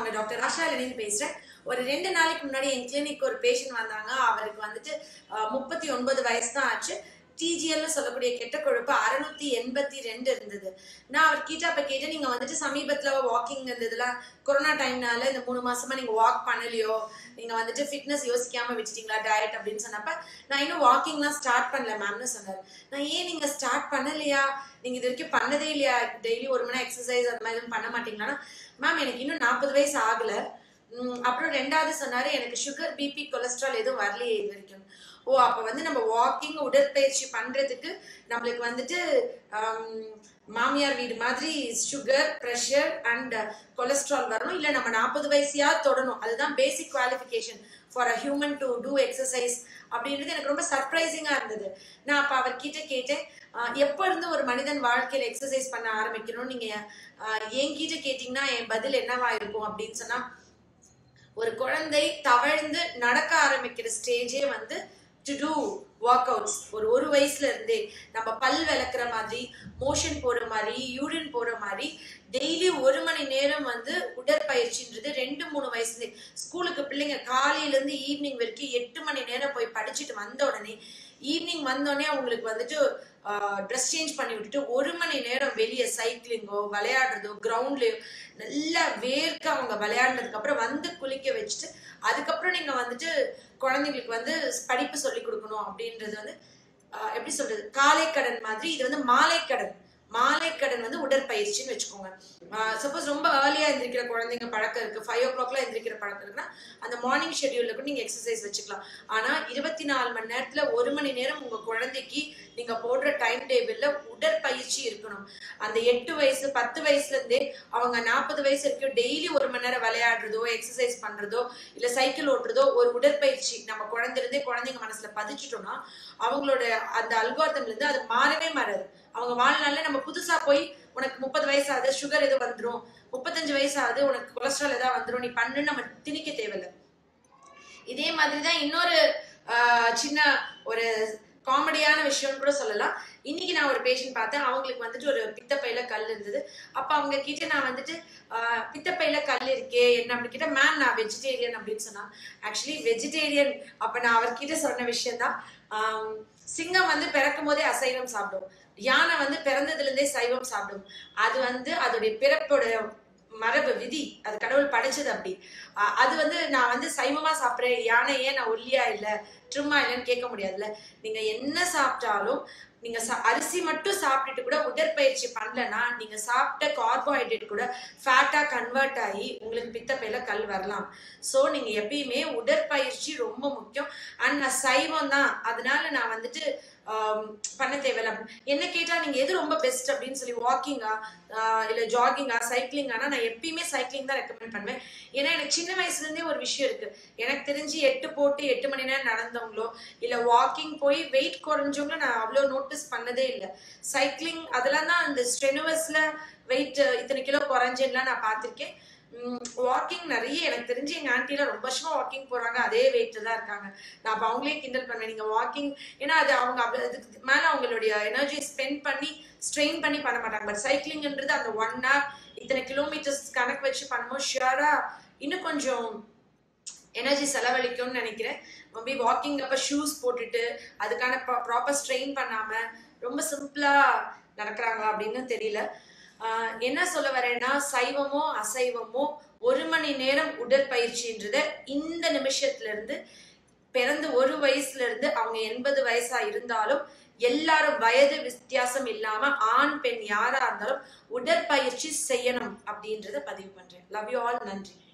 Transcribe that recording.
வாங்க doctor Asha Lenin பேசுறேன் ஒரு ரெண்டு நாளைக்கு முன்னாடி என் கிளினிக் ஒரு பேஷண்ட் வந்தாங்க அவருக்கு வந்துட்டு முப்பத்தி ஒன்பது வயசு தான் ஆச்சு டிஜிஎல்னு சொல்லக்கூடிய கெட்ட கொழுப்பு அறுநூத்தி எண்பத்தி ரெண்டு இருந்தது நான் அவர் கிட்ட அப்ப கேட்டேன் நீங்க வந்துட்டு சமீபத்துல வாக்கிங் இருந்ததுலாம் கொரோனா டைம்னால இந்த மூணு மாசமா நீங்க வாக் பண்ணலையோ நீங்க வந்துட்டு ஃபிட்னஸ் யோசிக்காம விட்டுட்டீங்களா டயட் அப்படின்னு சொன்னப்ப நான் இன்னும் வாக்கிங்லாம் ஸ்டார்ட் பண்ணல மேம்னு சொன்னார் நான் ஏன் நீங்க ஸ்டார்ட் பண்ணலையா நீங்க இது வரைக்கும் பண்ணதே இல்லையா டெய்லி ஒரு மணி எக்ஸசைஸ் அந்த மாதிரி எதுவும் பண்ண மாட்டீங்களான்னா மேம் எனக்கு இன்னும் நாற்பது வயசு ஆகல உம் அப்புறம் ரெண்டாவது சொன்னாரு எனக்கு சுகர் பிபி கொலஸ்ட்ரால் எதுவும் வரலையே இது வரைக்கும் ஓ அப்ப வந்து நம்ம வாக்கிங் உடற்பயிற்சி பண்றதுக்கு நம்மளுக்கு வந்துட்டு ஆம், மாமியார் வீடு மாதிரி சுகர் ப்ரெஷர் அண்ட் கொலஸ்ட்ரால் வரணும் இல்ல நம்ம நாற்பது வயசையா தொடணும் அதுதான் basic qualification for a human to do exercise அப்படின்றது எனக்கு ரொம்ப சர்ப்ரைசிங்கா இருந்தது நான் அப்ப அவர்கிட்ட கேட்டேன் ஆஹ் எப்ப இருந்து ஒரு மனிதன் வாழ்க்கையில எக்ஸசைஸ் பண்ண ஆரம்பிக்கணும் நீங்க ஆஹ் என்கிட்ட கேட்டீங்கன்னா என் பதில் என்னவா இருக்கும் அப்படின்னு சொன்னா ஒரு குழந்தை தவழ்ந்து நடக்க ஆரம்பிக்கிற ஸ்டேஜே வந்து டு டூ ஒர்க் அவுட்ஸ் ஒரு ஒரு வயசுல இருந்தே நம்ம பல் விளக்குற மாதிரி மோஷன் போற மாதிரி யூரின் போற மாதிரி டெய்லி ஒரு மணி நேரம் வந்து உடற்பயிற்சின்றது ரெண்டு மூணு வயசுல ஸ்கூலுக்கு பிள்ளைங்க காலையில இருந்து ஈவினிங் வரைக்கும் எட்டு மணி நேரம் போய் படிச்சுட்டு வந்த உடனே ஈவினிங் வந்தோடனே அவங்களுக்கு வந்துட்டு ட்ரெஸ் சேஞ்ச் பண்ணி விட்டுட்டு ஒரு மணி நேரம் வெளியே சைக்கிளிங்கோ விளையாடுறதோ கிரவுண்ட்லயோ நல்லா வேர்க்க அவங்க விளையாடினதுக்கு அப்புறம் வந்து குளிக்க வச்சுட்டு அதுக்கப்புறம் நீங்க வந்துட்டு குழந்தைங்களுக்கு வந்து படிப்பு சொல்லி கொடுக்கணும் அப்படின்றது வந்து ஆஹ் எப்படி சொல்றது காலை கடன் மாதிரி இது வந்து மாலை கடன் மாலை கடன் வந்து உடற்பயிற்சின்னு வச்சுக்கோங்க சப்போஸ் ரொம்ப ஏர்லியா எந்திரிக்கிற குழந்தைங்க பழக்கம் இருக்கு ஃபைவ் ஓ கிளாக்ல எந்திரிக்கிற பழக்கம் இருக்குன்னா அந்த மார்னிங் ஷெட்யூல்ல கூட நீங்க எக்ஸசைஸ் வச்சுக்கலாம் ஆனா இருபத்தி நாலு மணி நேரத்துல ஒரு மணி நேரம் உங்க குழந்தைக்கு நீங்க போடுற டைம் டேபிள்ல உடற்பயிற்சி இருக்கணும் அந்த எட்டு வயசு பத்து வயசுல இருந்தே அவங்க நாற்பது வயசு வரைக்கும் டெய்லி ஒரு மணி நேரம் விளையாடுறதோ எக்ஸசைஸ் பண்றதோ இல்ல சைக்கிள் ஓட்டுறதோ ஒரு உடற்பயிற்சி நம்ம குழந்தைலேருந்தே குழந்தைங்க மனசுல பதிச்சிட்டோம்னா அவங்களோட அந்த அல்காரத்தம்ல இருந்து அது மாறவே மாறாது அவங்க வாழ்நாள்ல நம்ம புதுசா போய் உனக்கு முப்பது வயசு ஆகுது சுகர் எதுவும் வந்துரும் முப்பத்தஞ்சு வயசு ஆகுது உனக்கு கொலஸ்ட்ரால் ஏதாவது வந்துரும் நீ பண்ணுன்னு நம்ம திணிக்க தேவையில்லை இதே மாதிரி தான் இன்னொரு ஆஹ், சின்ன ஒரு காமெடியான விஷயம்னு கூட சொல்லலாம் இன்னைக்கு நான் ஒரு பேஷண்ட் பார்த்தேன் அவங்களுக்கு வந்துட்டு ஒரு பித்தப்பையில கல் இருந்தது அப்ப அவங்க கிட்ட நான் வந்துட்டு ஆஹ், பித்தப்பையில கல் இருக்கே என்ன அப்படி கிட்ட மேம் நான் வெஜிடேரியன் அப்படின்னு சொன்னா ஆக்சுவலி வெஜிடேரியன் அப்ப நான் அவர்கிட்ட சொன்ன விஷயம் தான் சிங்கம் வந்து பிறக்கும் போதே அசைவம் சாப்பிடும் யானை வந்து பிறந்ததுல இருந்தே சைவம் சாப்பிடும் அது வந்து அதோடைய பிறப்போட மரபு விதி அது கடவுள் படைச்சது அப்படி அஹ் அது வந்து நான் வந்து சைவமா சாப்பிடுறேன் யானை ஏன் நான் ஒல்லியா இல்ல ட்ரிம்மா இல்லைன்னு கேட்க முடியாதுல்ல நீங்க என்ன சாப்பிட்டாலும் நீங்க சா- அரிசி மட்டும் சாப்பிட்டுட்டு கூட உடற்பயிற்சி பண்ணலன்னா நீங்க சாப்பிட்ட கார்போஹைட்ரேட் கூட ஃபேட்டா கன்வெர்ட் ஆகி உங்களுக்கு பித்தப்பையில கல் வரலாம் சோ நீங்க எப்பயுமே உடற்பயிற்சி ரொம்ப முக்கியம் அண்ட் நான் சைவம் தான் அதனால நான் வந்துட்டு ஆம், பண்ண தேவையில்ல என்ன கேட்டா நீங்க எது ரொம்ப பெஸ்ட் அப்படின்னு சொல்லி வாக்கிங்கா இல்ல ஜாகிங்கா சைக்கிளிங்கானா நான் எப்பயுமே சைக்கிளிங் தான் ரெக்கமெண்ட் பண்ணுவேன் ஏன்னா எனக்கு சின்ன வயசுல இருந்தே ஒரு விஷயம் இருக்கு எனக்கு தெரிஞ்சு எட்டு போட்டு எட்டு மணி நேரம் நடந்தவங்களோ இல்ல வாக்கிங் போய் வெயிட் குறைஞ்சவங்களோ நான் அவ்வளோ நோட்டீஸ் பண்ணதே இல்லை சைக்கிளிங் அதெல்லாம் தான் அந்த ஸ்ட்ரெனுவஸ்ல வெயிட் இத்தனை கிலோ குறைஞ்சேன்லாம் நான் பார்த்திருக்கேன் வாக்கிங் நிறைய எனக்கு தெரிஞ்சு எங்க ஆண்டிலாம் ரொம்ப வருஷமா வாக்கிங் போறாங்க அதே வெயிட்ல தான் இருக்காங்க நான் அப்ப அவங்களே கிண்டல் பண்ணுவேன் நீங்க வாக்கிங் ஏன்னா அது அவங்க அப்ப- அதுக்கு மேல அவங்களுடைய எனர்ஜி ஸ்பெண்ட் பண்ணி ஸ்ட்ரெயின் பண்ணி பண்ண மாட்டாங்க பட் சைக்கிளிங்ன்றது அந்த ஒன் ஹவர் இத்தனை கிலோமீட்டர்ஸ் கணக்கு வச்சு பண்ணும்போது ஷியரா இன்னும் கொஞ்சம் எனர்ஜி செலவழிக்கும்னு நினைக்கிறேன் மேபி வாக்கிங் அப்ப ஷூஸ் போட்டுட்டு அதுக்கான ப்ராப்பர் ஸ்ட்ரெயின் பண்ணாம ரொம்ப சிம்பிளா நடக்கிறாங்களா அப்படின்னு தெரியல ஆஹ் என்ன சொல்ல வரேன்னா சைவமோ அசைவமோ ஒரு மணி நேரம் உடற்பயிற்சின்றத இந்த நிமிஷத்துல இருந்து பிறந்து ஒரு வயசுல இருந்து அவங்க எண்பது வயசா இருந்தாலும் எல்லாரும் வயது வித்தியாசம் இல்லாம ஆண் பெண் யாரா இருந்தாலும் உடற்பயிற்சி செய்யணும் அப்படின்றத பதிவு பண்றேன் லவ் யூ ஆல் நன்றி